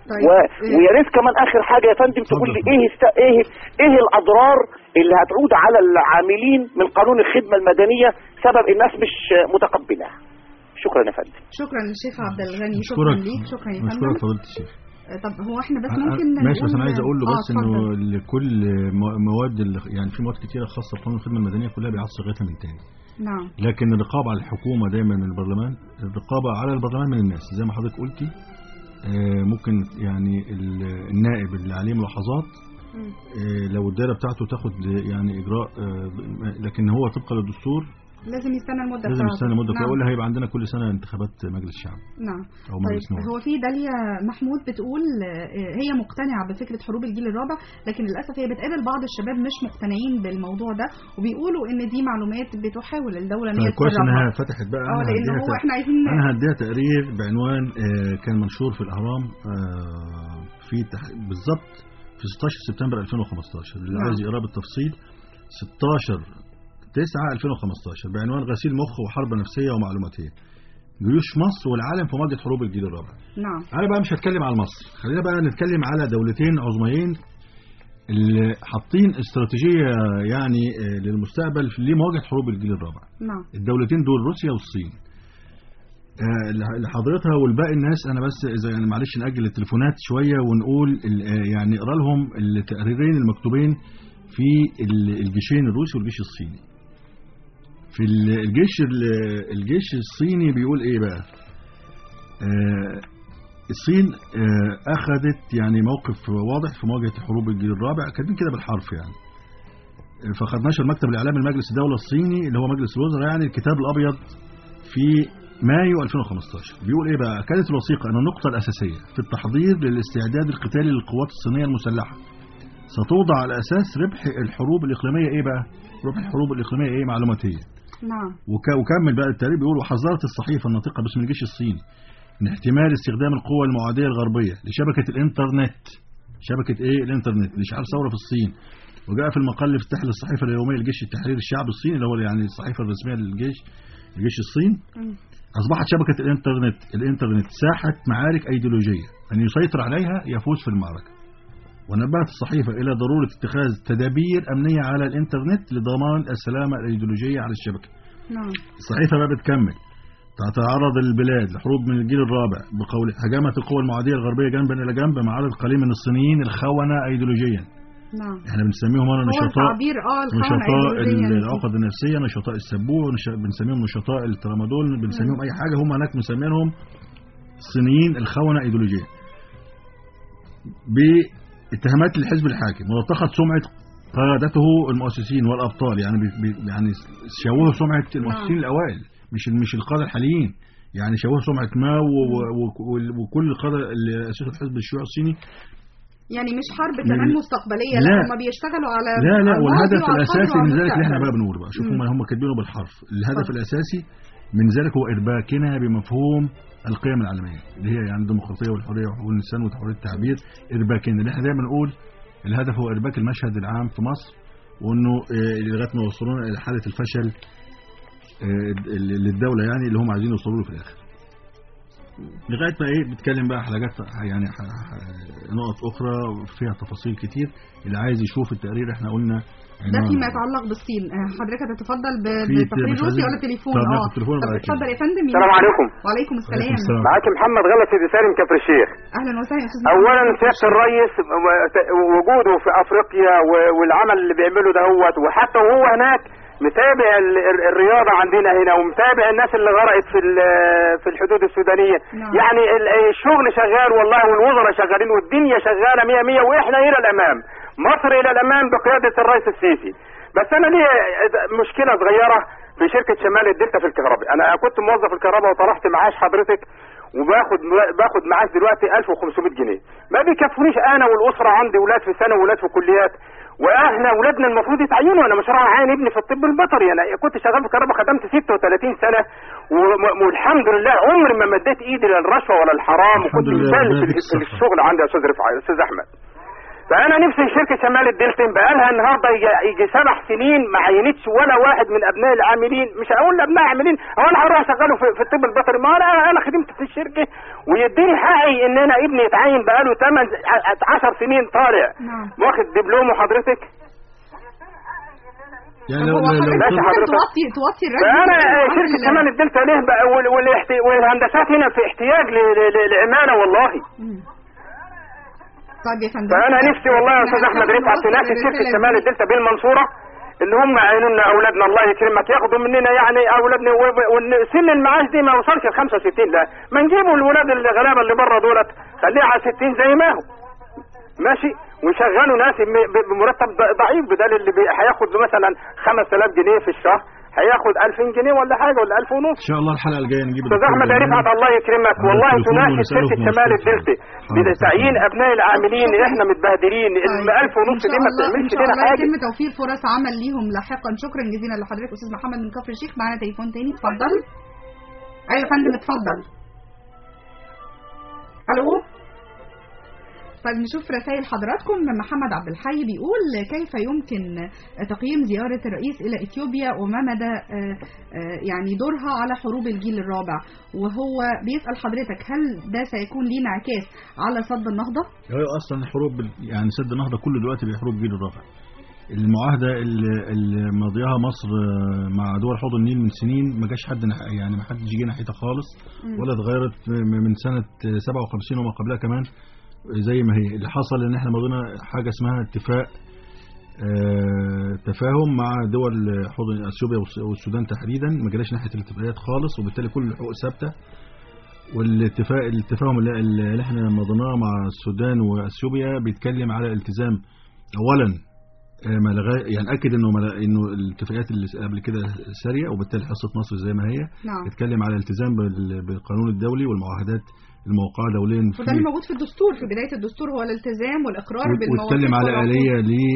طيب. و... ويا ريت كمان اخر حاجه يا فندم تقول لي ايه است... ايه ايه الاضرار اللي هتعود على العاملين من قانون الخدمه المدنيه سبب الناس مش متقبلها شكرا يا فندم شكرا للشيخ عبد الغني شكرا مشكورك ليك شكرا يا مشكورك فندم فضيله الشيخ آه، طب هو احنا بس أنا- ممكن ماشي بس نقول- انا عايز اقول له آه، بس انه اتفضل. لكل م- مواد ال- يعني في مواد كتيره خاصه بقانون الخدمه المدنيه كلها بيعاد صياغتها من تاني نعم لكن الرقابه على الحكومه دايما من البرلمان الرقابه على البرلمان من الناس زي ما حضرتك قلتي آه، ممكن يعني ال- النائب اللي عليه ملاحظات مم. آه، لو الدائره بتاعته تاخد يعني اجراء آه، لكن هو طبقا للدستور لازم يستنى المده لازم بتاعته. يستنى مده نعم. كده ولا هيبقى عندنا كل سنه انتخابات مجلس الشعب نعم او طيب مجلس نواب هو في داليا محمود بتقول آه، هي مقتنعه بفكره حروب الجيل الرابع لكن للاسف هي بتقابل بعض الشباب مش مقتنعين بالموضوع ده وبيقولوا ان دي معلومات بتحاول الدوله ان هي طيب كويس تسربها. انها فتحت بقى اه أنا لان هديها هو تق- احنا عايزين انا هديها تقرير بعنوان آه، كان منشور في الاهرام آه، في تح- بالظبط في 16 سبتمبر 2015 اللي نعم. عايز يقراه بالتفصيل 16 9 2015 بعنوان غسيل مخ وحرب نفسيه ومعلوماتيه جيوش مصر والعالم في مواجهه حروب الجيل الرابع نعم انا بقى مش هتكلم على مصر خلينا بقى نتكلم على دولتين عظميين اللي حاطين استراتيجيه يعني آه، للمستقبل لمواجهه حروب الجيل الرابع نعم الدولتين دول روسيا والصين آه، لحضرتها والباقي الناس انا بس اذا يعني معلش ناجل التليفونات شويه ونقول ال- آه، يعني اقرا لهم التقريرين المكتوبين في ال- الجيشين الروسي والجيش الصيني في ال- الجيش ال- الجيش الصيني بيقول ايه بقى آه، الصين آه، اخذت يعني موقف واضح في مواجهه حروب الجيل الرابع كاتبين كده بالحرف يعني فقد نشر مكتب الاعلام المجلس الدولي الصيني اللي هو مجلس الوزراء يعني الكتاب الابيض في مايو 2015 بيقول ايه بقى كانت الوثيقه ان النقطه الاساسيه في التحضير للاستعداد القتالي للقوات الصينيه المسلحه ستوضع على اساس ربح الحروب الاقليميه ايه بقى ربح الحروب الاقليميه ايه معلوماتيه نعم وك- وكمل بقى التقرير بيقول وحذرت الصحيفه الناطقه باسم الجيش الصيني من احتمال استخدام القوى المعاديه الغربيه لشبكه الانترنت شبكه ايه الانترنت لاشعال ثوره في الصين وجاء في المقال اللي افتتح للصحيفه اليوميه للجيش التحرير الشعبي الصيني اللي هو يعني الصحيفه الرسميه للجيش الجيش الصين مم. اصبحت شبكه الانترنت الانترنت ساحه معارك ايديولوجيه من يسيطر عليها يفوز في المعركه ونبهت الصحيفه الى ضروره اتخاذ تدابير امنيه على الانترنت لضمان السلامه الايديولوجيه على الشبكه نعم الصحيفة بقى بتكمل تتعرض البلاد لحروب من الجيل الرابع بقول هجمت القوى المعادية الغربية جنبا إلى جنب مع عدد قليل من الصينيين الخونة أيديولوجيا نعم احنا بنسميهم هنا هو نشطاء تعبير اه الخونة نشطاء أيديولوجياً. العقد النفسية نشطاء السبوع ونش- بنسميهم نشطاء الترامادول بنسميهم أي حاجة هم هناك مسمينهم الصينيين الخونة أيديولوجيا باتهامات للحزب الحاكم ولطخت سمعة قادته المؤسسين والأبطال يعني بي بي- يعني شوهوا سمعة المؤسسين نعم. الأوائل مش مش القادة الحاليين يعني شوهوا سمعة ماو و- و- و- وكل القادة اللي أسسوا الحزب الشيوعي الصيني يعني مش حرب من- كمان مستقبلية لا, لا. هم بيشتغلوا على لا لا على والهدف الماضي وعلى الحاضر الاساسي وعلى من ذلك اللي احنا بقى المستقبل. بنقوله بقى شوفوا مم. ما هم كاتبينه بالحرف الهدف اتفضل. الاساسي من ذلك هو ارباكنا بمفهوم القيم العالميه اللي هي يعني الديمقراطيه والحريه وحقوق الانسان وحريه التعبير ارباكنا اللي احنا دايما نقول الهدف هو ارباك المشهد العام في مصر وانه آه، لغايه ما يوصلونا الى حاله الفشل آه، اللي- للدوله يعني اللي هم عايزين يوصلوا له في الاخر لغايه ما ايه بتكلم بقى حلقات يعني ح- ح- نقط اخرى فيها تفاصيل كتير اللي عايز يشوف التقرير احنا قلنا ده عنوان. فيما يتعلق بالصين آه، حضرتك هتتفضل ب- في بتقرير مش روسي عايزين- ولا تليفون طب ناخد اه تليفون طب بعد كده. اتفضل يا فندم السلام عليكم. وعليكم السلام عليكم السلام. معاك محمد غلط سيدي سالم كفر الشيخ اهلا وسهلا يا استاذ اولا محمد. سياده الرئيس و- وجوده في افريقيا و- والعمل اللي بيعمله دهوت وحتى وهو هناك متابع ال- ال- الرياضه عندنا هنا ومتابع الناس اللي غرقت في ال- في الحدود السودانيه نعم. يعني ال- الشغل شغال والله والوزراء شغالين والدنيا شغاله 100 100 واحنا الى الامام مصر الى الامام بقياده الرئيس السيسي بس انا ليه مشكله صغيره بشركه شمال الدلتا في الكهرباء انا كنت موظف الكهرباء وطرحت معاش حضرتك وباخد باخد معاش دلوقتي 1500 جنيه ما بيكفونيش انا والاسره عندي اولاد في ثانوي واولاد في كليات واحنا اولادنا المفروض يتعينوا انا مش راح اعين ابني في الطب البيطري انا كنت شغال في الكهرباء خدمت 36 سنه وم- والحمد لله عمري ما مديت ايدي للرشوه ولا الحرام الحمد وكنت لله، مثال ربنا في يديك في الصحة. الشغل عندي يا استاذ رفعت استاذ احمد فانا نفسي شركه شمال الدلتا بقى لها النهارده يجي, يجي سبع سنين ما عينتش ولا واحد من ابناء العاملين مش هقول ابناء عاملين هو انا هروح اشغله في, في الطب البيطري ما انا انا خدمت في الشركه ويديني حقي ان انا ابني يتعين بقى له 8 10 سنين طالع نعم واخد دبلومه حضرتك يعني لو هو لو لو حضرتك ماشي ممكن حضرتك. توطي توطي الراديو فانا عن شركه ال- شمال الدلتا ليه بقى وال- والاحت- والهندسات هنا في احتياج ل- ل- ل- لعماله والله مم. طيب يا فندم فانا نفسي والله يا استاذ احمد رفعت تنافس شركه شمال الدلتا بالمنصوره ان هم يعينوا لنا اولادنا الله يكرمك ياخدوا مننا يعني اولادنا و- و- وإن سن المعاش دي ما وصلش ل 65 لا ما نجيبوا الولاد الغلابه اللي بره دولت خليها على 60 زي ما هو ماشي ويشغلوا ناس م- ب- بمرتب ض- ضعيف بدل اللي بي- هياخد له مثلا 5000 جنيه في الشهر هياخد 2000 جنيه ولا حاجه ولا 1000 ونص ان شاء الله الحلقه الجايه نجيب استاذ الدكتور احمد جمال. رفعت الله يكرمك على والله التليفون تنافس ونسأله شركه في شمال مستشفى. الدلتا حاضر. بتعيين ابناء العاملين احنا متبهدلين ال 1000 ونص إن دي شاء ما الله- بتعملش ان شاء لنا الله حاجه يتم توفير فرص عمل ليهم لاحقا شكرا جزيلا لحضرتك استاذ محمد من كفر الشيخ معانا تليفون تاني اتفضل ايوه يا فندم اتفضل الو طيب نشوف رسائل حضراتكم محمد عبد الحي بيقول كيف يمكن تقييم زيارة الرئيس إلى إثيوبيا وما مدى آه، آه، يعني دورها على حروب الجيل الرابع وهو بيسأل حضرتك هل ده سيكون ليه انعكاس على صد النهضة؟ هي اصلا الحروب بال- يعني سد النهضه كله دلوقتي بحروب جيل الرابع المعاهده اللي اللي ماضيها مصر آه، مع دول حوض النيل من سنين ما جاش حد نح- يعني ما حدش جه ناحيتها خالص مم. ولا اتغيرت م- من سنه 57 وما قبلها كمان زي ما هي اللي حصل ان احنا مضينا حاجه اسمها اتفاق آه، تفاهم مع دول حوض اثيوبيا والس- والسودان تحديدا ما جالاش ناحيه الاتفاقيات خالص وبالتالي كل الحقوق ثابته والاتفاق التفاهم اللي, اللي احنا مضيناه مع السودان واثيوبيا بيتكلم على التزام اولا آه، ما لغا يعني اكد انه ما لغا- انه الاتفاقيات اللي قبل كده ساريه وبالتالي حصه مصر زي ما هي نعم اتكلم على الالتزام بال- بالقانون الدولي والمعاهدات الموقعه دوليا وده اللي في موجود في الدستور في بداية الدستور هو الالتزام والإقرار بالمواثيق واتكلم على والعقود. آلية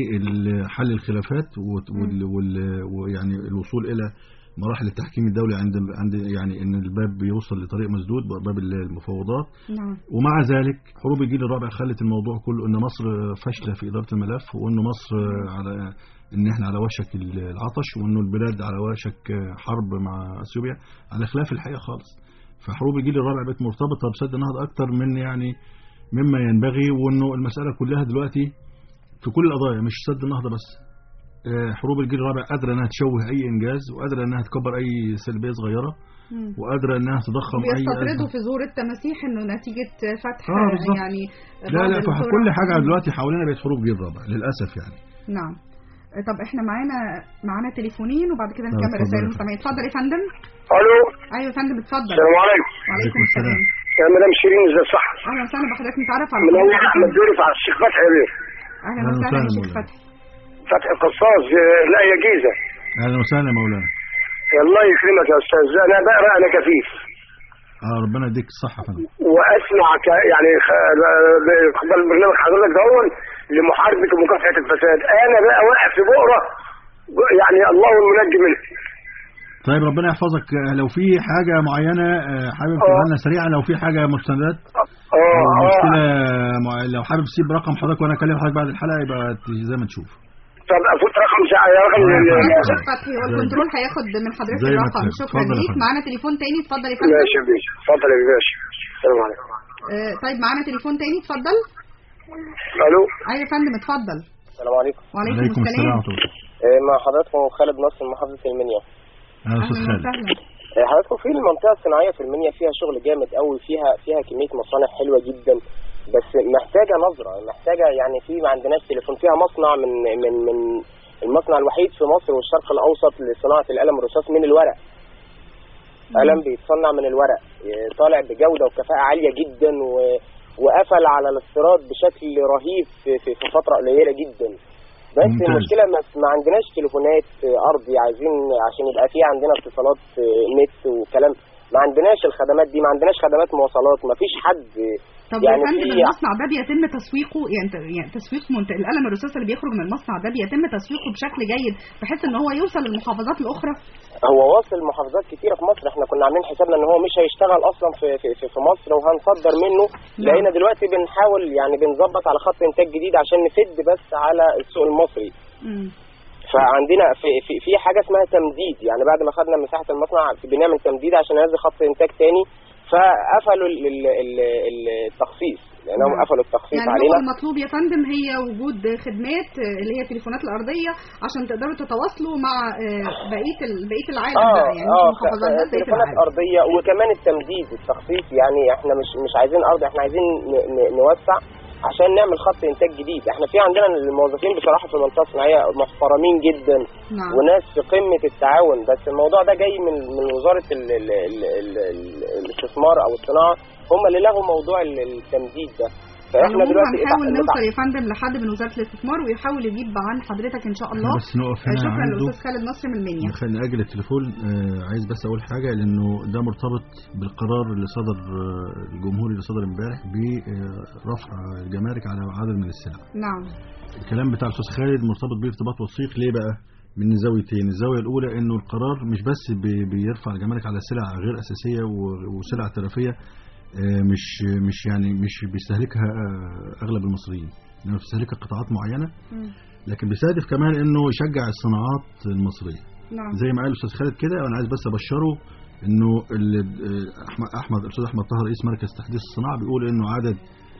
لحل الخلافات وت- وال- وال- ويعني الوصول إلى مراحل التحكيم الدولي عند عند يعني ان الباب بيوصل لطريق مسدود باب المفاوضات نعم ومع ذلك حروب الجيل الرابع خلت الموضوع كله ان مصر فاشله في اداره الملف وان مصر على ان احنا على وشك العطش وانه البلاد على وشك حرب مع اثيوبيا على خلاف الحقيقه خالص فحروب الجيل الرابع بقت مرتبطه بسد النهضه اكتر من يعني مما ينبغي وانه المساله كلها دلوقتي في كل القضايا مش سد النهضه بس آه، حروب الجيل الرابع قادره انها تشوه اي انجاز وقادره انها تكبر اي سلبيه صغيره مم. وقادره انها تضخم اي بيستطردوا أزمة. في زور التماسيح انه نتيجة فتح آه، بالظبط. يعني لا بعض لا القرى. فكل حاجه دلوقتي حوالينا بقت حروب جيل رابع للاسف يعني نعم طب احنا معانا معانا تليفونين وبعد كده طب نكمل اتفضل رسائل يا المستمعين اتفضل يا فندم الو ايوه يا فندم اتفضل السلام عليكم وعليكم السلام يا مدام شيرين ازي صح اهلا وسهلا بحضرتك نتعرف على من اول حضرتك. احمد دوري على الشيخ فتحي يا بيه اهلا أهلا وسهلا يا وسهلا شيخ مولانا. فتحي فتحي القصاص آه، لا يا جيزه اهلا وسهلا يا مولانا الله يكرمك يا استاذ انا بقرا انا كفيف اه ربنا يديك الصحه يا فندم واسمع ك... يعني خ- ب- قبل برنامج حضرتك دون لمحاربه ومكافحه الفساد انا بقى واقع في بؤره يعني الله المنجي منه طيب ربنا يحفظك آه، لو في حاجه معينه آه، حابب تقولها لنا سريعا لو في حاجه مستندات اه أو اه مشكله مع... لو حابب تسيب رقم حضرتك وانا اكلم حضرتك بعد الحلقه يبقى ت- زي ما تشوف طب افوت رقم ساعه يا رقم آه، ال- يا طيب. شيخ فتحي هو الكنترول هياخد من حضرتك زي ما الرقم تحب. شكرا اتفضل يا ليك فندم. معانا تليفون تاني اتفضل يا فندم ماشي يا باشا اتفضل يا باشا السلام عليكم آه، طيب معانا تليفون تاني اتفضل الو ايوه يا فندم اتفضل السلام عليكم وعليكم عليكم السلام السلام ورحمه الله آه، مع حضراتكم خالد نصر من محافظة المنيا اهلا استاذ اهلا خالد وسهلا آه، حضراتكم في المنطقة الصناعية في المنيا فيها شغل جامد قوي فيها فيها كمية مصانع حلوة جدا بس محتاجة نظرة محتاجة يعني في ما عندناش تليفون فيها مصنع من من من المصنع الوحيد في مصر والشرق الأوسط لصناعة القلم الرصاص من الورق قلم بيتصنع من الورق آه، طالع بجودة وكفاءة عالية جدا و وقفل على الاستيراد بشكل رهيب في, في, في فترة قليلة جدا بس ممتاز. المشكلة ما, ما عندناش تليفونات آه، أرضي عايزين عشان يبقى في عندنا اتصالات آه، نت وكلام ما عندناش الخدمات دي ما عندناش خدمات مواصلات ما فيش حد طب يعني يا فندم في المصنع ده بيتم تسويقه يعني ت- يعني تسويق منت... القلم الرصاص اللي بيخرج من المصنع ده بيتم تسويقه بشكل جيد بحيث ان هو يوصل للمحافظات الاخرى هو واصل محافظات كتيره في مصر احنا كنا عاملين حسابنا ان هو مش هيشتغل اصلا في في في, في مصر وهنصدر منه لقينا دلوقتي بنحاول يعني بنظبط على خط انتاج جديد عشان نسد بس على السوق المصري فعندنا في في في حاجه اسمها تمديد يعني بعد ما خدنا مساحه المصنع بنعمل تمديد عشان ننزل خط انتاج تاني فقفلوا ال- ال- ال- ال- التخصيص لانهم نعم. قفلوا التخصيص يعني هو علينا المطلوب يا فندم هي وجود خدمات آه، اللي هي التليفونات الارضيه عشان تقدروا تتواصلوا مع آه، بقيه ال- بقيه العالم اه بقى يعني اه مش محافظات بس بقيه تليفونات العالم ارضيه وكمان التمديد التخصيص يعني احنا مش مش عايزين ارض احنا عايزين ن- ن- نوسع عشان نعمل خط انتاج جديد احنا في عندنا الموظفين بصراحه في المنطقه الصناعيه محترمين جدا نعم. وناس في قمه التعاون بس الموضوع ده جاي من من وزاره ال ال ال ال ال الاستثمار او الصناعه هم اللي لغوا موضوع ال- التمديد ده فاحنا العموم دلوقتي هنحاول اتع- نوصل يا فندم لحد من وزاره الاستثمار ويحاول يجيب عن حضرتك ان شاء الله بس نقف آه، هنا شكرا عنده. للاستاذ خالد نصر من المنيا خلينا نأجل التليفون آه عايز بس أقول حاجة لأنه ده مرتبط بالقرار اللي صدر آه الجمهوري اللي صدر امبارح برفع الجمارك على عدد من السلع نعم الكلام بتاع الأستاذ خالد مرتبط بيه ارتباط وثيق ليه بقى؟ من زاويتين الزاوية الأولى إنه القرار مش بس بي- بيرفع الجمارك على سلع غير أساسية و- وسلع ترفية آه، مش مش يعني مش بيستهلكها آه، أغلب المصريين إنما بيستهلكها قطاعات معينة لكن بيستهدف كمان إنه يشجع الصناعات المصرية نعم زي ما قال الاستاذ خالد كده وانا عايز بس ابشره انه ال- احمد احمد الاستاذ احمد طه رئيس مركز تحديث الصناعه بيقول انه عدد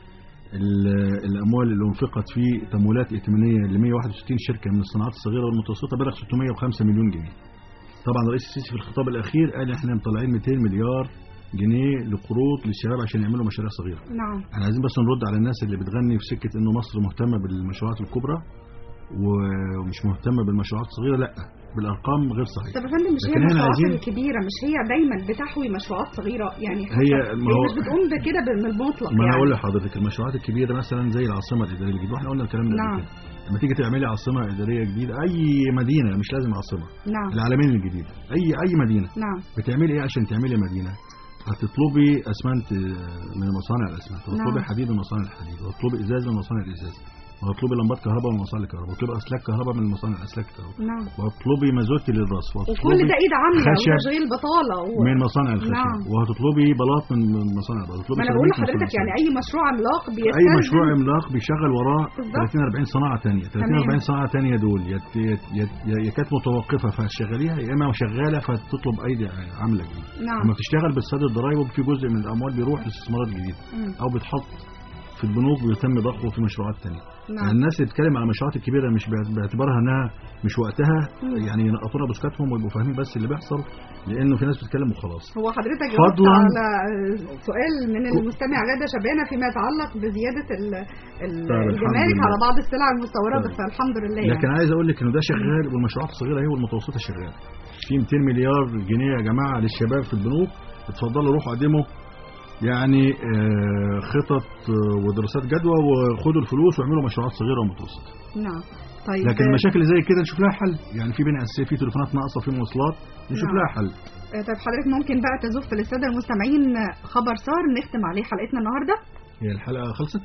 ال- الاموال اللي انفقت في تمويلات ائتمانيه ل 161 شركه من الصناعات الصغيره والمتوسطه بلغ 605 مليون جنيه. طبعا الرئيس السيسي في الخطاب الاخير قال احنا مطلعين 200 مليار جنيه لقروض للشباب عشان يعملوا مشاريع صغيره. نعم احنا عايزين بس نرد على الناس اللي بتغني في سكه انه مصر مهتمه بالمشروعات الكبرى ومش مهتمه بالمشروعات الصغيره لا بالارقام غير صحيحه طب يا فندم مش هي لكن احنا المشروعات عايزين الكبيره مش هي دايما بتحوي مشروعات صغيره يعني هي حتى- ما هي هو- مش بتقوم بكده بالمطلق ما انا يعني اقول لحضرتك المشروعات الكبيره مثلا زي العاصمه الاداريه الجديده واحنا قلنا الكلام ده قبل نعم. كده لما تيجي تعملي عاصمه اداريه جديده اي مدينه مش لازم عاصمه نعم العالمين الجديده اي اي مدينه نعم بتعملي ايه عشان تعملي مدينه هتطلبي اسمنت آه، من مصانع الاسمنت وهتطلبي نعم. حديد من مصانع الحديد وهتطلبي ازاز من مصانع الازاز وهتطلبي لمبات كهرباء من مصانع الكهرباء وهتطلبي اسلاك كهرباء من مصانع الاسلاك الكهرباء نعم وهتطلبي مازوت للرصف وكل وهتطلبي ده ايد عامله خشب وتشغيل بطاله و... من مصانع الخشب نعم وهتطلبي بلاط من من مصانع البلاط ما وهتطلبي انا بقول سيراميك من لحضرتك مصانع يعني اي مشروع عملاق اي بيستلزم مشروع عملاق بيشغل وراه بالظبط. 30 40 صناعه ثانيه 30 تمام. 40 صناعه ثانيه دول يا يا- يا- يا يا كانت متوقفه فهتشغليها يا اما شغاله فتطلب ايدي عامله جديده نعم لما بتشتغل بتسدد الضرايب وفي جزء من الاموال بيروح لاستثمارات جديده مم. او بيتحط في البنوك ويتم ضخه في مشروعات ثانيه نعم يعني الناس اللي بتتكلم على المشروعات الكبيره مش باعت- باعتبارها انها مش وقتها مم. يعني ينقطونا بسكاتهم ويبقوا فاهمين بس اللي بيحصل لانه في ناس بتتكلم وخلاص هو حضرتك جاوبت فضلاً- على سؤال من المستمع غادة شبانة فيما يتعلق بزيادة ال- ال- طيب، الحمد الجمارك لله. على بعض السلع المستوردة طيب. فالحمد لله لكن يعني. عايز اقول لك انه ده شغال والمشروعات الصغيره هي والمتوسطه شغاله في 200 مليار جنيه يا جماعه للشباب في البنوك اتفضلوا روحوا قدموا يعني آه، خطط آه، ودراسات جدوى وخدوا الفلوس واعملوا مشروعات صغيره ومتوسطه نعم طيب لكن المشاكل اللي زي كده نشوف لها حل يعني في بنى اساسيه في تليفونات ناقصه في مواصلات نشوف نعم. لها حل آه، طيب حضرتك ممكن بقى تزف للسادة المستمعين خبر صار نختم عليه حلقتنا النهاردة هي الحلقه خلصت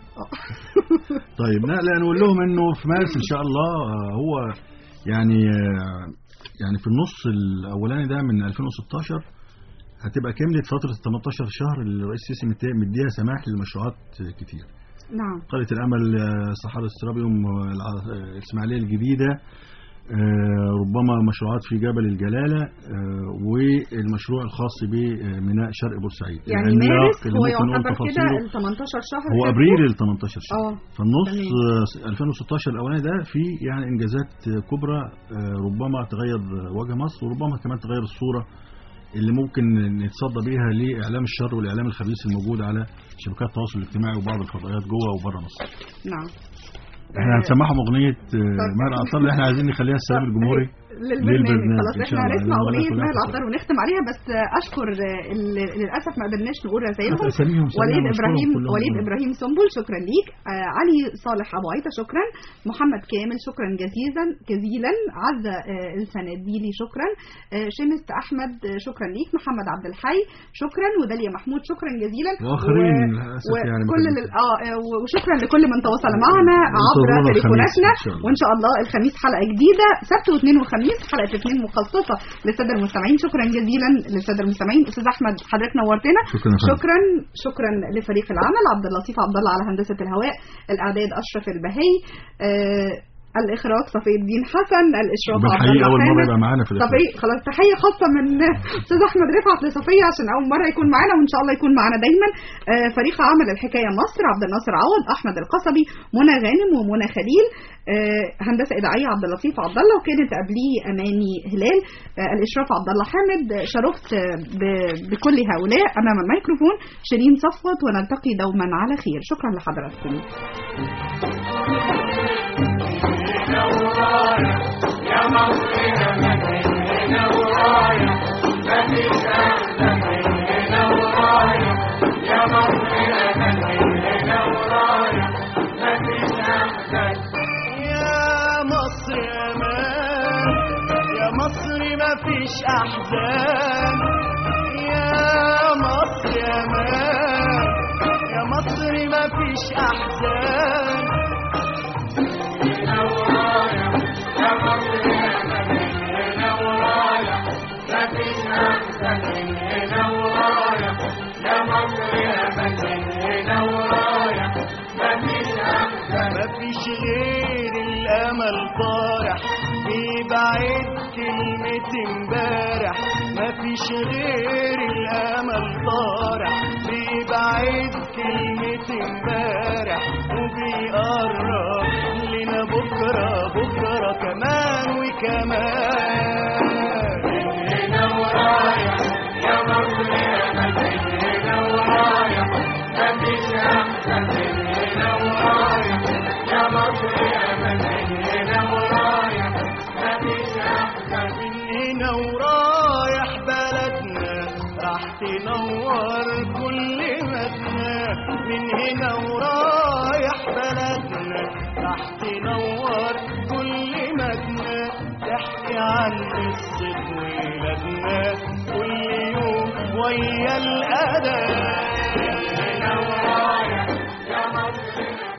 طيب لا لا نقول لهم انه في مارس ان شاء الله آه، هو يعني آه، يعني في النص الاولاني ده من 2016 هتبقى كملت فتره 18 شهر اللي الرئيس السيسي مديها- مديها سماح للمشروعات كتير نعم قريه الامل آه، صحاري السرابيوم آه، الع- آه، الاسماعيليه الجديده آه، ربما مشروعات في جبل الجلاله آه، والمشروع الخاص بميناء شرق بورسعيد يعني العملاق مارس اللي هو ممكن نقول يعتبر كده تفاصيله ال 18 شهر هو فاتوا. ابريل ال 18 شهر اه فالنص تمام. آه، 2016 الاولاني ده في يعني انجازات آه، كبرى آه، ربما تغير آه، وجه مصر وربما كمان تغير الصوره اللي ممكن نتصدى بيها لاعلام الشر والاعلام الخبيث الموجود على شبكات التواصل الاجتماعي وبعض الفضائيات جوه وبره مصر. نعم احنا هنسمعهم اغنيه آه، ماهر عطار اللي احنا عايزين نخليها السلام الجمهوري للبرنامج للبرنامج خلاص إن شاء احنا الله. هنسمع أنا اغنيه كلها اسمها تسمع. العطار ونختم عليها بس اشكر اللي للاسف ما قدرناش نقول رسائلهم أساميهم سريعة وليد مشكورة ابراهيم كلهم. وليد ابراهيم سنبل شكرا ليك آه علي صالح ابو عيطه شكرا محمد كامل شكرا جزيلا جزيلا عزه آه الفناديلي شكرا آه شمس احمد آه شكرا ليك محمد عبد الحي شكرا وداليا محمود شكرا جزيلا وآخرين و- للأسف يعني ما وكل كانوا- ال- اه آه، وشكرا لكل من تواصل معنا عبر انتظرونا الخميس تليفوناتنا إن شاء الله. وان شاء الله الخميس حلقه جديده سبت واثنين وخميس حلقه اثنين مخصصه للساده المستمعين شكرا جزيلا للساده المستمعين استاذ احمد حضرتك نورتنا شكرا يا فندم. شكرا شكرا لفريق العمل عبد اللطيف عبد الله على هندسه الهواء الاعداد اشرف البهي آه الاخراج صفي الدين حسن الاشراف عبد بالحقيقة الله أول مرة حامد. يبقى معانا في الإخراج. صفي خلاص تحيه خاصه من استاذ احمد رفعت لصفيه عشان اول مره يكون معانا وان شاء الله يكون معانا دايما آه، فريق عمل الحكايه مصر عبد الناصر عوض احمد القصبي منى غانم ومنى خليل آه، هندسه اذاعيه عبد اللطيف عبد الله وكانت قبليه اماني هلال آه، الاشراف عبد الله حامد آه، شرفت آه، ب- بكل هؤلاء امام الميكروفون شيرين صفوت ونلتقي دوما على خير شكرا لحضراتكم يا مصر امان يا مصر ما فيش احزان يا مصر امان يا مصر ما فيش احزان مفيش غير الامل طارح بيبعد كلمة امبارح مفيش غير الامل طارح بيبعد كلمة امبارح وبيقرب لنا بكرة بكرة كمان وكمان من هنا ورايح يا مصر يا من هنا ورايح مفيش احسن من هنا ورايح يا مصر يا من هنا ورايح مفيش احسن من هنا ورايح بلدنا راح تنور كل مدنا من هنا ورايح بلدنا راح تنور كل مدنا تحكي عن قصة ولادنا كل يوم ويا الأذان